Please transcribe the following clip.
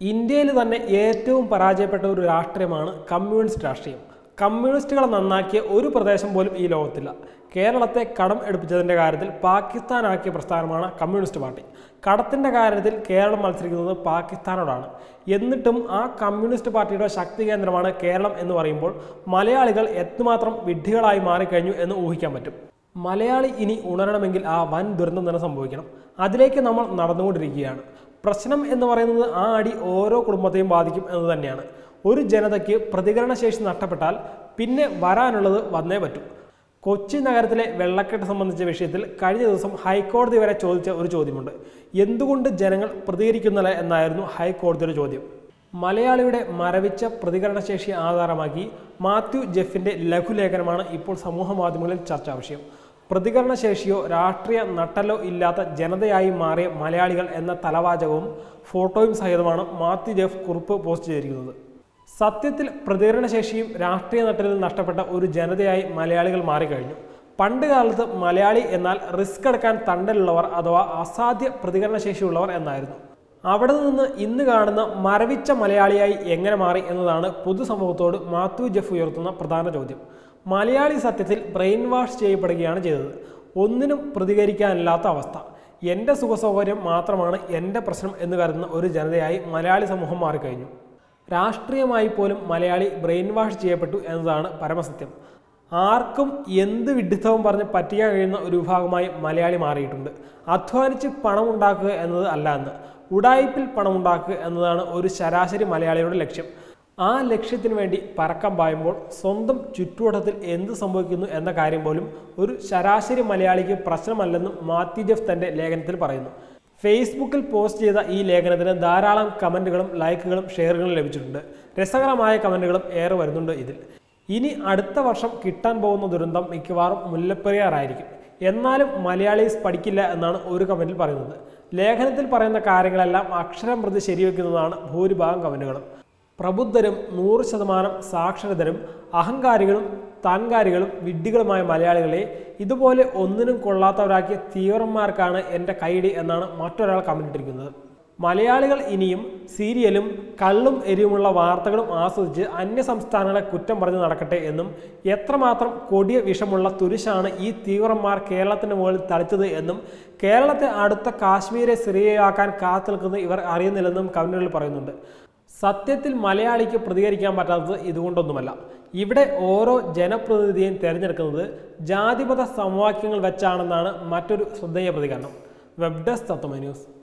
ഇന്ത്യയിൽ തന്നെ ഏറ്റവും പരാജയപ്പെട്ട ഒരു രാഷ്ട്രീയമാണ് കമ്മ്യൂണിസ്റ്റ് രാഷ്ട്രീയം കമ്മ്യൂണിസ്റ്റുകളെ നന്നാക്കിയ ഒരു പ്രദേശം പോലും ഈ ലോകത്തില്ല കേരളത്തെ കടം എടുപ്പിച്ചതിൻ്റെ കാര്യത്തിൽ പാകിസ്ഥാനാക്കിയ പ്രസ്ഥാനമാണ് കമ്മ്യൂണിസ്റ്റ് പാർട്ടി കടത്തിൻ്റെ കാര്യത്തിൽ കേരളം മത്സരിക്കുന്നത് പാകിസ്ഥാനോടാണ് എന്നിട്ടും ആ കമ്മ്യൂണിസ്റ്റ് പാർട്ടിയുടെ ശക്തി കേന്ദ്രമാണ് കേരളം എന്ന് പറയുമ്പോൾ മലയാളികൾ എത്രമാത്രം വിഡ്ഢികളായി മാറിക്കഴിഞ്ഞു എന്ന് ഊഹിക്കാൻ പറ്റും മലയാളി ഇനി ഉണരണമെങ്കിൽ ആ വൻ ദുരന്തം തന്നെ സംഭവിക്കണം അതിലേക്ക് നമ്മൾ നടന്നുകൊണ്ടിരിക്കുകയാണ് പ്രശ്നം എന്ന് പറയുന്നത് ആ അടി ഓരോ കുടുംബത്തെയും ബാധിക്കും എന്ന് തന്നെയാണ് ഒരു ജനതയ്ക്ക് പ്രതികരണശേഷി നഷ്ടപ്പെട്ടാൽ പിന്നെ വരാനുള്ളത് വന്നേ പറ്റൂ കൊച്ചി നഗരത്തിലെ വെള്ളക്കെട്ട് സംബന്ധിച്ച വിഷയത്തിൽ കഴിഞ്ഞ ദിവസം ഹൈക്കോടതി വരെ ചോദിച്ച ഒരു ചോദ്യമുണ്ട് എന്തുകൊണ്ട് ജനങ്ങൾ പ്രതികരിക്കുന്നില്ല എന്നായിരുന്നു ഹൈക്കോടതിയുടെ ചോദ്യം മലയാളിയുടെ മരവിച്ച പ്രതികരണശേഷി ആധാരമാക്കി മാത്യു ജെഫിന്റെ ലഘുലേഖനമാണ് ഇപ്പോൾ സമൂഹ മാധ്യമങ്ങളിൽ ചർച്ചാ വിഷയം പ്രതികരണശേഷിയോ രാഷ്ട്രീയ നട്ടലോ ഇല്ലാത്ത ജനതയായി മാറിയ മലയാളികൾ എന്ന തലവാചകവും ഫോട്ടോയും സഹിതമാണ് മാത്യു ജെഫ് കുറിപ്പ് പോസ്റ്റ് ചെയ്തിരിക്കുന്നത് സത്യത്തിൽ പ്രതികരണശേഷിയും രാഷ്ട്രീയ നട്ടലിൽ നഷ്ടപ്പെട്ട ഒരു ജനതയായി മലയാളികൾ മാറിക്കഴിഞ്ഞു പണ്ട് കാലത്ത് മലയാളി എന്നാൽ റിസ്ക് എടുക്കാൻ തണ്ടലുള്ളവർ അഥവാ അസാധ്യ പ്രതികരണശേഷിയുള്ളവർ എന്നായിരുന്നു അവിടെ നിന്ന് ഇന്ന് കാണുന്ന മരവിച്ച മലയാളിയായി എങ്ങനെ മാറി എന്നതാണ് പൊതുസമൂഹത്തോട് മാത്യു ജെഫ് ഉയർത്തുന്ന പ്രധാന ചോദ്യം മലയാളി സത്യത്തിൽ ബ്രെയിൻ വാഷ് ചെയ്യപ്പെടുകയാണ് ചെയ്തത് ഒന്നിനും പ്രതികരിക്കാനില്ലാത്ത അവസ്ഥ എൻ്റെ സുഖസൗകര്യം മാത്രമാണ് എൻ്റെ പ്രശ്നം എന്ന് കരുതുന്ന ഒരു ജനതയായി മലയാളി സമൂഹം മാറിക്കഴിഞ്ഞു രാഷ്ട്രീയമായി പോലും മലയാളി ബ്രെയിൻ വാഷ് ചെയ്യപ്പെട്ടു എന്നതാണ് പരമസത്യം ആർക്കും എന്ത് വിഡിത്തവും പറഞ്ഞ് പറ്റിക്കാൻ കഴിയുന്ന ഒരു വിഭാഗമായി മലയാളി മാറിയിട്ടുണ്ട് അധ്വാനിച്ച് പണമുണ്ടാക്കുക എന്നത് അല്ല എന്ന് ഉടായിപ്പിൽ പണമുണ്ടാക്കുക എന്നതാണ് ഒരു ശരാശരി മലയാളിയുടെ ലക്ഷ്യം ആ ലക്ഷ്യത്തിന് വേണ്ടി പരക്കം പായുമ്പോൾ സ്വന്തം ചുറ്റുവട്ടത്തിൽ എന്ത് സംഭവിക്കുന്നു എന്ന കാര്യം പോലും ഒരു ശരാശരി മലയാളിക്ക് പ്രശ്നമല്ലെന്നും മാത്യു ജെഫ് തന്റെ ലേഖനത്തിൽ പറയുന്നു ഫേസ്ബുക്കിൽ പോസ്റ്റ് ചെയ്ത ഈ ലേഖനത്തിന് ധാരാളം കമൻറ്റുകളും ലൈക്കുകളും ഷെയറുകളും ലഭിച്ചിട്ടുണ്ട് രസകരമായ കമൻറ്റുകളും ഏറെ വരുന്നുണ്ട് ഇതിൽ ഇനി അടുത്ത വർഷം കിട്ടാൻ പോകുന്ന ദുരന്തം മിക്കവാറും മുല്ലപ്പെരിയാറായിരിക്കും എന്നാലും മലയാളീസ് പഠിക്കില്ല എന്നാണ് ഒരു കമൻറ്റിൽ പറയുന്നത് ലേഖനത്തിൽ പറയുന്ന കാര്യങ്ങളെല്ലാം അക്ഷരം പ്രതി ശരിവെക്കുന്നതാണ് ഭൂരിഭാഗം കമൻറ്റുകളും പ്രബുദ്ധരും നൂറ് ശതമാനം സാക്ഷരതരും അഹങ്കാരികളും താൻകാരികളും വിഡ്ഢികളുമായ മലയാളികളെ ഇതുപോലെ ഒന്നിനും കൊള്ളാത്തവരാക്കിയ തീവ്രന്മാർക്കാണ് എൻ്റെ കൈഡി എന്നാണ് മറ്റൊരാൾ കമൻറ്റിട്ടിരിക്കുന്നത് മലയാളികൾ ഇനിയും സീരിയലും കള്ളും എരിവുമുള്ള വാർത്തകളും ആസ്വദിച്ച് അന്യ സംസ്ഥാനങ്ങളെ കുറ്റം പറഞ്ഞ് നടക്കട്ടെ എന്നും എത്രമാത്രം കൊടിയ വിഷമുള്ള തുരിശാണ് ഈ തീവ്രന്മാർ കേരളത്തിന് മുകളിൽ തളിച്ചത് എന്നും കേരളത്തെ അടുത്ത കാശ്മീരെ സിറിയയാക്കാൻ കാത്തു നിൽക്കുന്നത് ഇവർ അറിയുന്നില്ലെന്നും കമന്റുകളിൽ പറയുന്നുണ്ട് സത്യത്തിൽ മലയാളിക്ക് പ്രതികരിക്കാൻ പറ്റാത്തത് ഇതുകൊണ്ടൊന്നുമല്ല ഇവിടെ ഓരോ ജനപ്രതിനിധിയെയും തിരഞ്ഞെടുക്കുന്നത് ജാതിപത സമവാക്യങ്ങൾ വെച്ചാണെന്നാണ് മറ്റൊരു ശ്രദ്ധേയ പ്രതികരണം വെബ് ഡെസ്ക് തത്വമ ന്യൂസ്